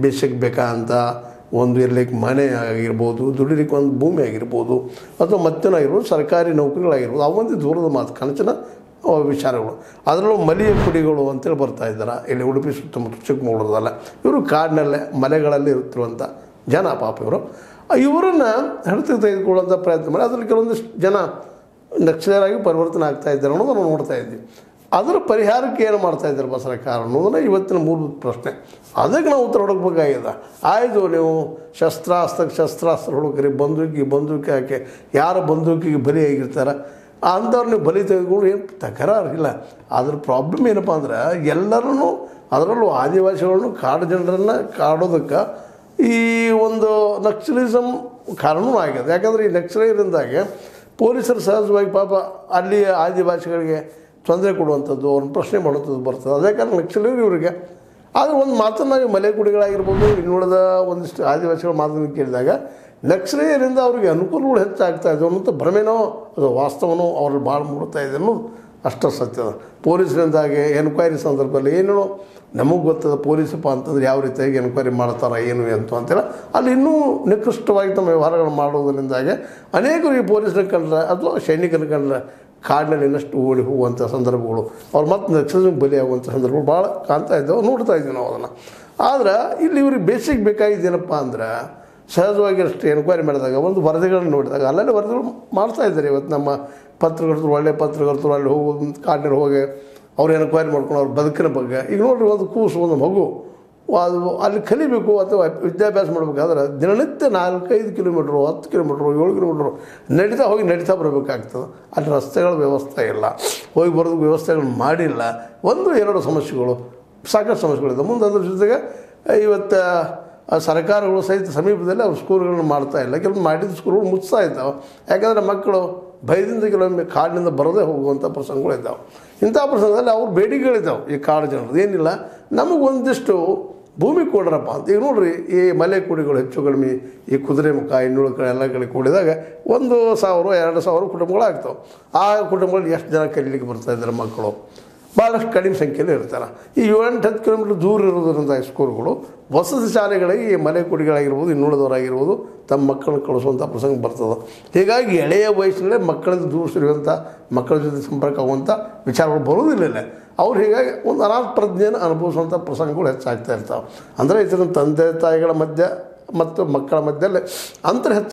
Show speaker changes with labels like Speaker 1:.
Speaker 1: ಬೇಸಿಗೆ ಬೇಕಾ ಅಂತ ಒಂದು ಇರ್ಲಿಕ್ಕೆ ಮನೆ ಆಗಿರ್ಬೋದು ದುಡಿಲಿಕ್ಕೆ ಒಂದು ಭೂಮಿ ಆಗಿರ್ಬೋದು ಅಥವಾ ಮತ್ತೇನಾಗಿರ್ಬೋದು ಸರ್ಕಾರಿ ನೌಕರಿಗಳಾಗಿರ್ಬೋದು ಅವೊಂದು ದೂರದ ಮಾತು ಕನಸಿನ ಅವು ವಿಚಾರಗಳು ಅದರಲ್ಲೂ ಮಲಿಯ ಕುಡಿಗಳು ಅಂತೇಳಿ ಬರ್ತಾ ಇದ್ದಾರೆ ಇಲ್ಲಿ ಉಡುಪಿ ಸುತ್ತಮುತ್ತ ಚಿಕ್ಕಮಗಳೂರದಲ್ಲ ಇವರು ಕಾಡಿನಲ್ಲೇ ಮಲೆಗಳಲ್ಲಿ ಇರುತ್ತಿರುವಂಥ ಜನ ಪಾಪ ಇವರು ಇವರನ್ನು ಹಡತಿಗೆ ತೆಗೆದುಕೊಳ್ಳುವಂಥ ಪ್ರಯತ್ನ ಮಾಡಿ ಅದರಲ್ಲಿ ಕೆಲವೊಂದಿಷ್ಟು ಜನ ನಕ್ಸಲರಾಗಿ ಪರಿವರ್ತನೆ ಆಗ್ತಾ ಇದ್ದಾರೆ ಅನ್ನೋದನ್ನು ನಾವು ನೋಡ್ತಾ ಇದ್ವಿ ಅದರ ಪರಿಹಾರಕ್ಕೆ ಏನು ಮಾಡ್ತಾ ಇದ್ದಾರಪ್ಪ ಸರ್ಕಾರ ಅನ್ನೋದನ್ನ ಇವತ್ತಿನ ಮೂಲಭೂತ ಪ್ರಶ್ನೆ ಅದಕ್ಕೆ ನಾವು ಉತ್ತರ ಹುಡುಕ್ಬೇಕಾಗಿದೆ ಆಯಿತು ನೀವು ಶಸ್ತ್ರಾಸ್ತ್ರಕ್ಕೆ ಶಸ್ತ್ರಾಸ್ತ್ರ ಹುಡುಕ್ರಿ ಬಂದೂಕಿಗೆ ಬಂದೂಕಿ ಹಾಕಿ ಯಾರ ಬಂದೂಕಿಗೆ ಬಲಿಯಾಗಿರ್ತಾರೆ ಅಂಥವ್ರು ನೀವು ಬಲಿ ತೆಗೆದುಕೊಂಡು ಏನು ತಕರಾರಿಲ್ಲ ಅದ್ರ ಪ್ರಾಬ್ಲಮ್ ಏನಪ್ಪ ಅಂದ್ರೆ ಎಲ್ಲರೂ ಅದರಲ್ಲೂ ಆದಿವಾಸಿಗಳನ್ನು ಕಾಡು ಜನರನ್ನು ಕಾಡೋದಕ್ಕೆ ಈ ಒಂದು ನಕ್ಸಲಿಸಮ್ ಕಾರಣವೂ ಆಗಿದೆ ಯಾಕಂದರೆ ಈ ನಕ್ಸಲರಿಂದಾಗೆ ಪೊಲೀಸರು ಸಹಜವಾಗಿ ಪಾಪ ಅಲ್ಲಿ ಆದಿವಾಸಿಗಳಿಗೆ ತೊಂದರೆ ಕೊಡುವಂಥದ್ದು ಅವ್ರನ್ನ ಪ್ರಶ್ನೆ ಮಾಡುವಂಥದ್ದು ಬರ್ತದೆ ಅದೇ ಕಾರಣ ನಕ್ಸಲರು ಇವರಿಗೆ ಆದರೆ ಒಂದು ಮಾತನ್ನು ಈ ಮಲೆ ಕುಡಿಗಳಾಗಿರ್ಬೋದು ಇನ್ನುಳಿದ ಒಂದಿಷ್ಟು ಆದಿವಾಸಿಗಳ ಮಾತನ್ನು ಕೇಳಿದಾಗ ನಕ್ಸಲೀಯರಿಂದ ಅವರಿಗೆ ಅನುಕೂಲಗಳು ಹೆಚ್ಚಾಗ್ತಾ ಇದ್ದವು ಅನ್ನೋಂಥ ಭ್ರಮೆನೋ ಅದು ವಾಸ್ತವನೋ ಅವ್ರಲ್ಲಿ ಭಾಳ ಮೂಡ್ತಾ ಇದೆ ಅನ್ನೋದು ಅಷ್ಟು ಸತ್ಯದ ಪೊಲೀಸರಿಂದಾಗಿ ಎನ್ಕ್ವೈರಿ ಸಂದರ್ಭದಲ್ಲಿ ಏನೇನೋ ನಮಗೆ ಗೊತ್ತದ ಪೊಲೀಸಪ್ಪ ಅಂತಂದ್ರೆ ಯಾವ ರೀತಿಯಾಗಿ ಎನ್ಕ್ವೈರಿ ಮಾಡ್ತಾರೆ ಏನು ಅಂತ ಅಂತೇಳಿ ಅಲ್ಲಿ ಇನ್ನೂ ನಿಕೃಷ್ಟವಾಗಿ ತಮ್ಮ ವ್ಯವಹಾರಗಳು ಮಾಡೋದರಿಂದಾಗೆ ಅನೇಕರು ಈ ಪೊಲೀಸರ ಕಂಡ್ರೆ ಅಥವಾ ಸೈನಿಕರ ಕಂಡ್ರೆ ಕಾಡಿನಲ್ಲಿ ಇನ್ನಷ್ಟು ಓಡಿ ಹೋಗುವಂಥ ಸಂದರ್ಭಗಳು ಅವ್ರು ಮತ್ತೆ ನಕ್ಸಲಿಸಮ್ ಬಲಿಯಾಗುವಂಥ ಸಂದರ್ಭಗಳು ಭಾಳ ಕಾಣ್ತಾ ಇದ್ದಾವೆ ನೋಡ್ತಾ ಇದ್ದೀವಿ ನಾವು ಅದನ್ನು ಆದ್ರೆ ಇಲ್ಲಿ ಇವ್ರಿಗೆ ಬೇಸಿಕ್ ಬೇಕಾಗಿದ್ದೇನಪ್ಪ ಅಂದ್ರೆ ಸಹಜವಾಗಿ ಅಷ್ಟು ಎನ್ಕ್ವೈರಿ ಮಾಡಿದಾಗ ಒಂದು ವರದಿಗಳನ್ನು ನೋಡಿದಾಗ ಅಲ್ಲಲ್ಲಿ ವರದಿಗಳು ಮಾಡ್ತಾ ಇದ್ದಾರೆ ಇವತ್ತು ನಮ್ಮ ಪತ್ರಕರ್ತರು ಒಳ್ಳೆ ಪತ್ರಕರ್ತರು ಅಲ್ಲಿ ಹೋಗೋದು ಕಾಡಿನಲ್ಲಿ ಹೋಗಿ ಅವ್ರು ಎನ್ಕ್ವೈರಿ ಮಾಡ್ಕೊಂಡು ಅವ್ರ ಬದುಕಿನ ಬಗ್ಗೆ ಈಗ ನೋಡ್ರಿ ಒಂದು ಕೂಸು ಒಂದು ಮಗು ಅದು ಅಲ್ಲಿ ಕಲಿಬೇಕು ಅಥವಾ ವಿದ್ಯಾಭ್ಯಾಸ ಮಾಡಬೇಕಾದ್ರೆ ದಿನನಿತ್ಯ ನಾಲ್ಕೈದು ಕಿಲೋಮೀಟ್ರು ಹತ್ತು ಕಿಲೋಮೀಟ್ರು ಏಳು ಕಿಲೋಮೀಟ್ರು ನಡೀತಾ ಹೋಗಿ ನಡೀತಾ ಬರಬೇಕಾಗ್ತದೆ ಅಲ್ಲಿ ರಸ್ತೆಗಳ ವ್ಯವಸ್ಥೆ ಇಲ್ಲ ಹೋಗಿ ಬರೋದಕ್ಕೆ ವ್ಯವಸ್ಥೆಗಳು ಮಾಡಿಲ್ಲ ಒಂದು ಎರಡು ಸಮಸ್ಯೆಗಳು ಸಾಕಷ್ಟು ಸಮಸ್ಯೆಗಳಿದೆ ಮುಂದೆ ಅದ್ರ ಜೊತೆಗೆ ಇವತ್ತು ಆ ಸರ್ಕಾರಗಳು ಸಹಿತ ಸಮೀಪದಲ್ಲಿ ಅವ್ರು ಸ್ಕೂಲ್ಗಳನ್ನ ಮಾಡ್ತಾ ಇಲ್ಲ ಕೆಲವೊಂದು ಮಾಡಿದ ಸ್ಕೂಲ್ಗಳು ಮುಚ್ತಾ ಇದ್ದಾವೆ ಯಾಕಂದರೆ ಮಕ್ಕಳು ಭಯದಿಂದ ಕೆಲವೊಮ್ಮೆ ಕಾಡಿನಿಂದ ಬರದೇ ಹೋಗುವಂಥ ಪ್ರಸಂಗಗಳು ಇದ್ದಾವೆ ಇಂಥ ಪ್ರಸಂಗದಲ್ಲಿ ಅವ್ರ ಬೇಡಿಕೆಗಳಿದ್ದಾವೆ ಈ ಕಾಡು ಜನರದ್ದು ಏನಿಲ್ಲ ನಮಗೊಂದಿಷ್ಟು ಭೂಮಿ ಕೊಡ್ರಪ್ಪ ಅಂತ ಈಗ ನೋಡ್ರಿ ಈ ಮಲೆ ಕುಡಿಗಳು ಹೆಚ್ಚು ಕಡಿಮೆ ಈ ಕುದುರೆ ಮುಖ ಇನ್ನುಳ ಕಡೆ ಎಲ್ಲ ಕಡೆ ಕೂಡಿದಾಗ ಒಂದು ಸಾವಿರ ಎರಡು ಸಾವಿರ ಕುಟುಂಬಗಳು ಆಗ್ತಾವೆ ಆ ಕುಟುಂಬಗಳು ಎಷ್ಟು ಜನ ಕಲೀಲಿಕ್ಕೆ ಬರ್ತಾ ಇದ್ದಾರೆ ಮಕ್ಕಳು ಭಾಳಷ್ಟು ಕಡಿಮೆ ಸಂಖ್ಯೆಯಲ್ಲಿ ಇರ್ತಾರೆ ಈ ಏಳೆಂಟು ಹತ್ತು ಕಿಲೋಮೀಟ್ರ್ ದೂರ ಇರೋದ್ರಿಂದ ಸ್ಕೂಲ್ಗಳು ವಸತಿ ಶಾಲೆಗಳಿಗೆ ಈ ಮಲೆ ಕುಡಿಗಳಾಗಿರ್ಬೋದು ಇನ್ನುಳಿದವರಾಗಿರ್ಬೋದು ತಮ್ಮ ಮಕ್ಕಳನ್ನ ಕಳಿಸುವಂಥ ಪ್ರಸಂಗ ಬರ್ತದೆ ಹೀಗಾಗಿ ಎಳೆಯ ವಯಸ್ಸಿನಲ್ಲೇ ಮಕ್ಕಳಿಂದ ದೂರ ಸರಿಯುವಂಥ ಮಕ್ಕಳ ಜೊತೆ ಸಂಪರ್ಕ ಆಗುವಂಥ ವಿಚಾರಗಳು ಬರೋದಿಲ್ಲ ಇಲ್ಲೇ ಅವ್ರು ಹೀಗಾಗಿ ಒಂದು ಅನಾಥ ಪ್ರಜ್ಞೆಯನ್ನು ಅನುಭವಿಸುವಂಥ ಪ್ರಸಂಗಗಳು ಹೆಚ್ಚಾಗ್ತಾ ಇರ್ತಾವೆ ಅಂದರೆ ಇದನ್ನು ತಂದೆ ತಾಯಿಗಳ ಮಧ್ಯೆ ಮತ್ತು ಮಕ್ಕಳ ಮಧ್ಯದಲ್ಲಿ ಅಂತರ ಹೆಚ್ಚು